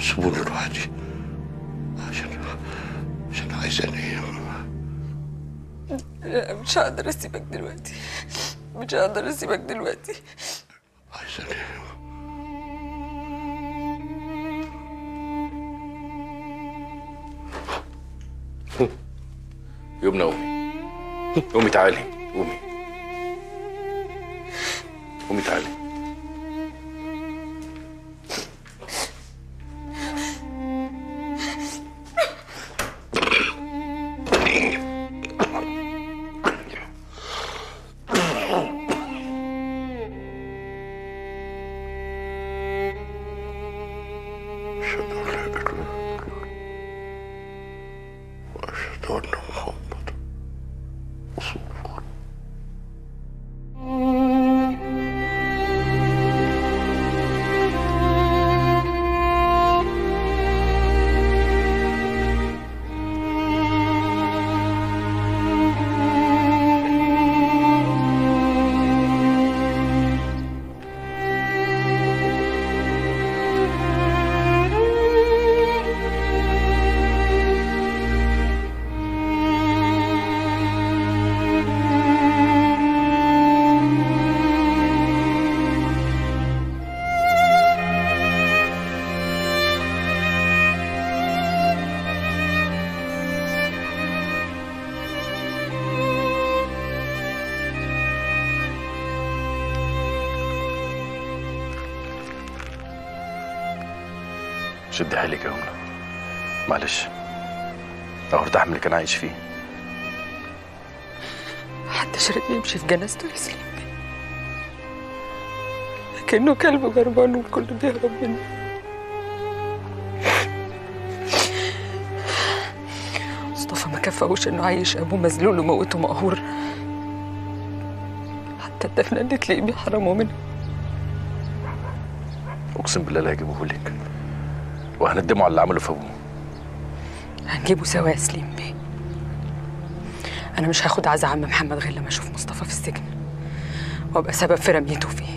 سيبوني لوحدي عشان عشان عايز انام لا مش هقدر اسيبك دلوقتي مش هقدر اسيبك دلوقتي عايز انام يمنى قومي قومي تعالي قومي قومي تعالي أشهد أن لا إله إلا الله وأشهد أن محمدا رسول الله شد حيلك يا يمنى معلش اهو ارتاح من اللي كان عايش فيه محدش رد يمشي في جنازته يا سليم لكنه كلب جربان والكل بيهرب منه مصطفى ما كفاهوش انه عايش ابوه مذلول وموته مقهور حتى الدفنه اللي تلاقيه بيحرموا منها اقسم بالله لا هجيبه لك وهندمه على اللي عمله في ابوه هنجيبه سوا يا سليم بيه انا مش هاخد عزا عم محمد غير لما اشوف مصطفى في السجن وابقى سبب في رميته فيه